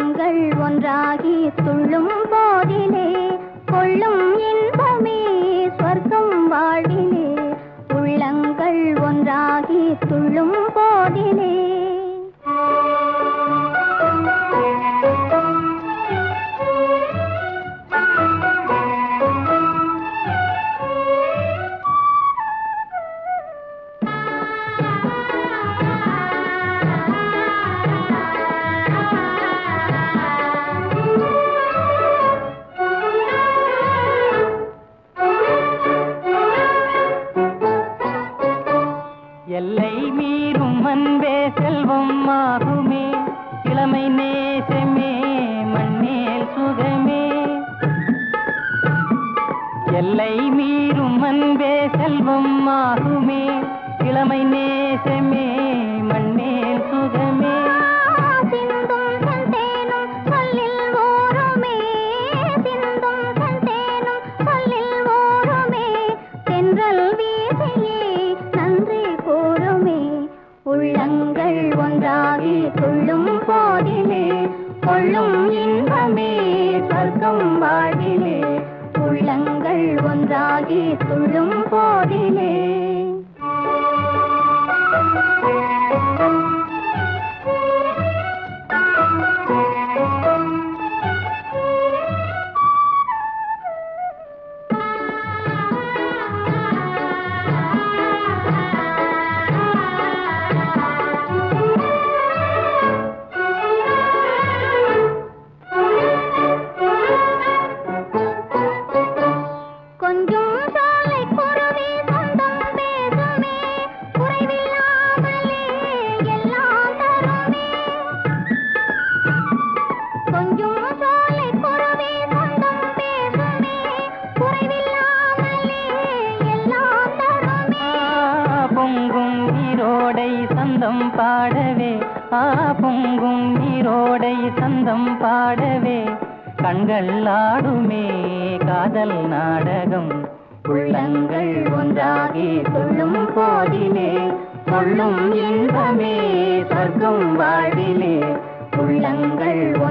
உள்ளங்கள் ஒன்றாகி துள்ளும் போதிலே கொள்ளும் இன்பமே சொர்க்கம் வாழ்விலே உள்ளங்கள் ஒன்றாகி துள்ளும் போதிலே எல்லை மீறும் அன்பே செல்வம் ஆகுமே இளமை நேசமே மண்ணேல் சுகமே எல்லை மீறும் அன்பே செல்வம் ஆகுமே இளமை நேசமே மண்ணேல் சுகமே சிந்தும் செந்தேனும் சொல்லில் ஓருமே சிந்தும் செந்தேனும் சொல்லில் ஓருமே தென்றல் வீசியே நன்றி கூறுமே உள்ளங்கள் ஒன்றாகி துள்ளும் போதிலே கொள்ளும் இன்பமே சொர்க்கம் வாழ்விலே உள்ளங்கள் ஒன்றாகி துள்ளும் போதிலே கொஞ்சம் சாலை குருவி சொந்தம் பேசுமே குறைவில்லாமலே எல்லாம் தருமே கொஞ்சம் சாலை குருவி சொந்தம் பேசுமே குறைவில்லாமலே எல்லாம் தருமே ஆ, பொங்கும் நீரோடை சந்தம் பாடவே ஆ பொங்கும் நீரோடை சந்தம் பாடவே கண்கள் ஆடுமே காதல் நாடகம் உள்ளங்கள் ஒன்றாகி துள்ளும் போதிலே கொள்ளும் இன்பமே சொர்க்கம் வாழ்விலே உள்ளங்கள்